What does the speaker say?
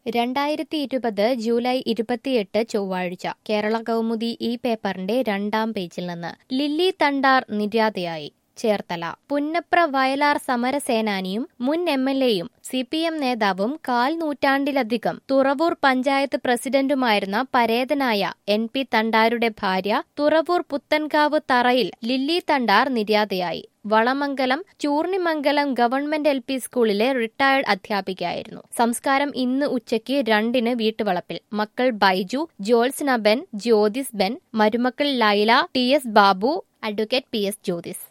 രണ്ടായിരത്തി ഇരുപത് ജൂലൈ ഇരുപത്തിയെട്ട് ചൊവ്വാഴ്ച കേരള കൗമുദി ഈ പേപ്പറിന്റെ രണ്ടാം പേജിൽ നിന്ന് ലില്ലി തണ്ടാർ നിര്യാതയായി ചേർത്തല പുന്നപ്ര വയലാർ സമരസേനാനിയും മുൻ എം എൽ എയും സി പി എം നേതാവും കാൽ നൂറ്റാണ്ടിലധികം തുറവൂർ പഞ്ചായത്ത് പ്രസിഡന്റുമായിരുന്ന പരേതനായ എൻ പി തണ്ടാരുടെ ഭാര്യ തുറവൂർ പുത്തൻകാവ് തറയിൽ ലില്ലി തണ്ടാർ നിര്യാതയായി Valamangalam Choornimangalam government L P സ്കൂളിലെ റിട്ടയർഡ് അധ്യാപികയായിരുന്നു സംസ്കാരം ഇന്ന് ഉച്ചയ്ക്ക് രണ്ടിന് വീട്ടുവളപ്പിൽ മക്കൾ ബൈജു ജോൾസ്ന ബെൻ ജ്യോതിസ് ബെൻ മരുമക്കൾ Laila T S Babu advocate P S Jyothis